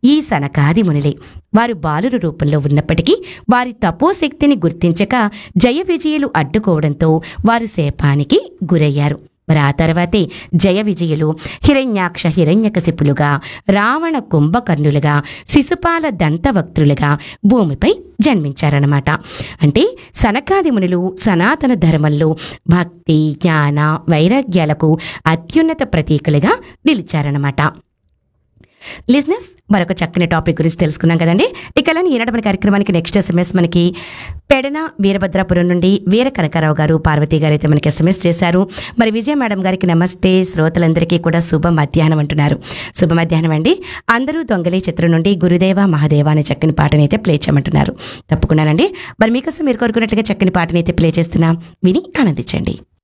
ఈ సనకాది మునులే వారు బాలుర రూపంలో ఉన్నప్పటికీ వారి తపోశక్తిని గుర్తించక జయ విజయులు అడ్డుకోవడంతో వారు శాపానికి గురయ్యారు మరి ఆ తర్వాతే జయ విజయులు హిరణ్యాక్ష హిరణ్యకశిపులుగా రావణ కుంభకర్ణులుగా శిశుపాల దంతవక్త్రులుగా భూమిపై జన్మించారన్నమాట అంటే సనకాది మునులు సనాతన ధర్మంలో భక్తి జ్ఞాన వైరాగ్యాలకు అత్యున్నత ప్రతీకలుగా నిలిచారన్నమాట లిజినెస్ మరొక చక్కని టాపిక్ గురించి తెలుసుకున్నాం కదండి ఇక అలానే ఈనాడు మన కార్యక్రమానికి నెక్స్ట్ ఎస్ఎంఎస్ మనకి పెడన వీరభద్రాపురం నుండి వీర కనకారావు గారు పార్వతి గారు అయితే మనకి ఎస్ఎంఎస్ చేశారు మరి విజయ మేడం గారికి నమస్తే శ్రోతలందరికీ కూడా శుభ మధ్యాహ్నం అంటున్నారు శుభ మధ్యాహ్నం అండి అందరూ దొంగలే చిత్రం నుండి గురుదేవ మహాదేవ అనే చక్కని పాటని అయితే ప్లే చేయమంటున్నారు తప్పకుండానండి మరి మీకోసం మీరు కోరుకున్నట్లుగా చక్కని పాటని అయితే ప్లే చేస్తున్నాం విని ఆనందించండి